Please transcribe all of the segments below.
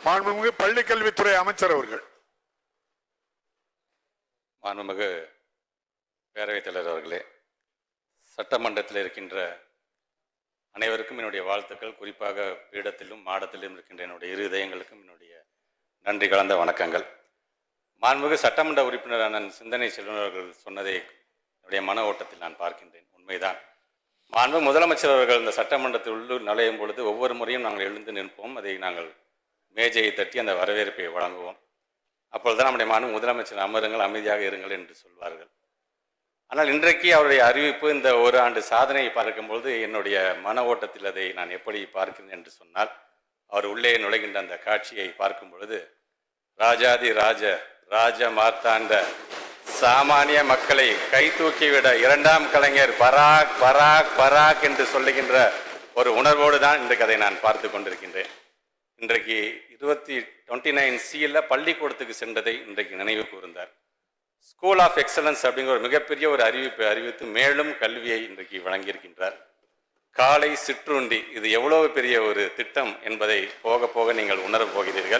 மாண்புமிகு பள்ளிக்கல்வித்துறை அமைச்சர் அவர்கள் மாண்புமிகு பேரவைத் தலைவர் அவர்களே சட்டமன்றத்தில் இருக்கின்ற அனைவருக்கும் என்னுடைய வாழ்த்துக்கள் குறிப்பாக பீடத்திலும் மாடத்திலும் இருக்கின்ற என்னுடைய இரு இதயங்களுக்கும் என்னுடைய நன்றி கலந்த வணக்கங்கள் மாண்புமிகு சட்டமன்ற உறுப்பினர் அண்ணன் சிந்தனை செல்வன் அவர்கள் சொன்னதை என்னுடைய மன ஓட்டத்தில் நான் பார்க்கின்றேன் உண்மைதான் மாண்பு முதலமைச்சர் அவர்கள் இந்த சட்டமன்றத்தில் உள்ளூர் நுழையும் பொழுது ஒவ்வொரு முறையும் நாங்கள் எழுந்து நிற்போம் அதை நாங்கள் மேஜையை தட்டி அந்த வரவேற்பை வழங்குவோம் அப்பொழுதுதான் நம்முடைய மாண்பு முதலமைச்சர் அமருங்கள் அமைதியாக இருங்கள் என்று சொல்வார்கள் ஆனால் இன்றைக்கு அவருடைய அறிவிப்பு இந்த ஒரு ஆண்டு சாதனையை பார்க்கும்பொழுது என்னுடைய மன ஓட்டத்தில் அதை நான் எப்படி பார்க்கிறேன் என்று சொன்னால் அவர் உள்ளே நுழைகின்ற அந்த காட்சியை பார்க்கும் பொழுது ராஜாதி ராஜ ராஜ மார்த்தாண்ட சாமானிய மக்களை கை தூக்கிவிட இரண்டாம் கலைஞர் பராக் பராக் பராக் என்று சொல்லுகின்ற ஒரு உணர்வோடு தான் இன்றைக்கு அதை நான் பார்த்து கொண்டிருக்கின்றேன் இன்றைக்கு இருபத்தி டுவெண்ட்டி நைன் சியில் பள்ளிக்கூடத்துக்கு சென்றதை இன்றைக்கு நினைவு கூர்ந்தார் ஸ்கூல் ஆஃப் எக்ஸலன்ஸ் அப்படிங்கிற ஒரு மிகப்பெரிய ஒரு அறிவிப்பை அறிவித்து மேலும் கல்வியை இன்றைக்கு வழங்கியிருக்கின்றார் காலை சிற்றுண்டி இது எவ்வளவு பெரிய ஒரு திட்டம் என்பதை போக போக நீங்கள் உணரப் போகிறீர்கள்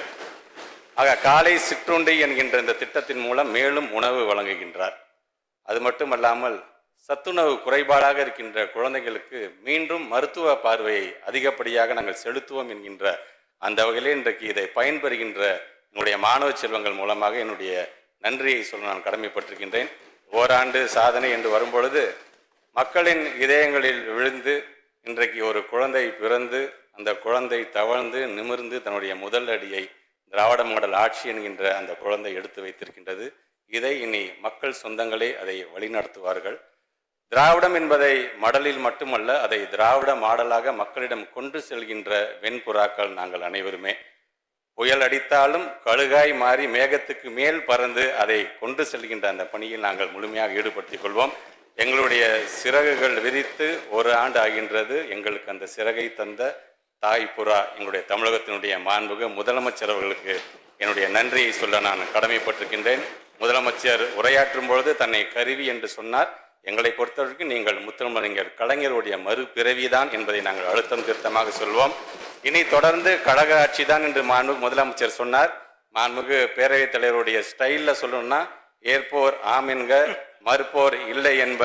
ஆக காலை சிற்றுண்டி என்கின்ற இந்த திட்டத்தின் மூலம் மேலும் உணவு வழங்குகின்றார் அது மட்டுமல்லாமல் சத்துணவு குறைபாடாக இருக்கின்ற குழந்தைகளுக்கு மீண்டும் மருத்துவ பார்வையை அதிகப்படியாக நாங்கள் செலுத்துவோம் என்கின்ற அந்த வகையிலே இன்றைக்கு இதை பயன்பெறுகின்ற என்னுடைய மாணவ செல்வங்கள் மூலமாக என்னுடைய நன்றியை சொல்ல நான் கடமைப்பட்டிருக்கின்றேன் ஓராண்டு சாதனை என்று வரும்பொழுது மக்களின் இதயங்களில் விழுந்து இன்றைக்கு ஒரு குழந்தை பிறந்து அந்த குழந்தை தவழ்ந்து நிமிர்ந்து தன்னுடைய முதல் அடியை திராவிட மாடல் ஆட்சி என்கின்ற அந்த குழந்தை எடுத்து வைத்திருக்கின்றது இதை இனி மக்கள் சொந்தங்களே அதை வழிநடத்துவார்கள் திராவிடம் என்பதை மடலில் மட்டுமல்ல அதை திராவிட மாடலாக மக்களிடம் கொண்டு செல்கின்ற வெண்புறாக்கள் நாங்கள் அனைவருமே புயல் அடித்தாலும் கழுகாய் மாறி மேகத்துக்கு மேல் பறந்து அதை கொண்டு செல்கின்ற அந்த பணியில் நாங்கள் முழுமையாக ஈடுபடுத்திக் கொள்வோம் எங்களுடைய சிறகுகள் விரித்து ஒரு ஆண்டு ஆகின்றது எங்களுக்கு அந்த சிறகை தந்த தாய் புறா எங்களுடைய தமிழகத்தினுடைய மாண்புக முதலமைச்சர் அவர்களுக்கு என்னுடைய நன்றியை சொல்ல நான் கடமைப்பட்டிருக்கின்றேன் முதலமைச்சர் உரையாற்றும் பொழுது தன்னை கருவி என்று சொன்னார் எங்களை பொறுத்தவரைக்கும் நீங்கள் முத்தமிழறிஞர் கலைஞருடைய மறுபிறவிதான் என்பதை நாங்கள் அழுத்தம் திருத்தமாக சொல்வோம் இனி தொடர்ந்து கழக ஆட்சி தான் என்று மாண்புகு முதலமைச்சர் சொன்னார் மாண்புகு பேரவைத் தலைவருடைய ஸ்டைல்ல சொல்லணும்னா ஏற்போர் ஆம் என்க மறுப்போர் இல்லை என்ப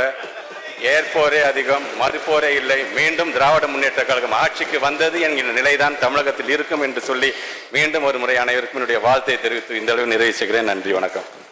ஏற்போரே அதிகம் மறுப்போரே இல்லை மீண்டும் திராவிட முன்னேற்ற கழகம் ஆட்சிக்கு வந்தது என்கிற நிலைதான் தமிழகத்தில் இருக்கும் என்று சொல்லி மீண்டும் ஒரு முறை அனைவருக்கும் என்னுடைய வாழ்த்தை தெரிவித்து இந்த அளவு நிறைவு செய்கிறேன் நன்றி வணக்கம்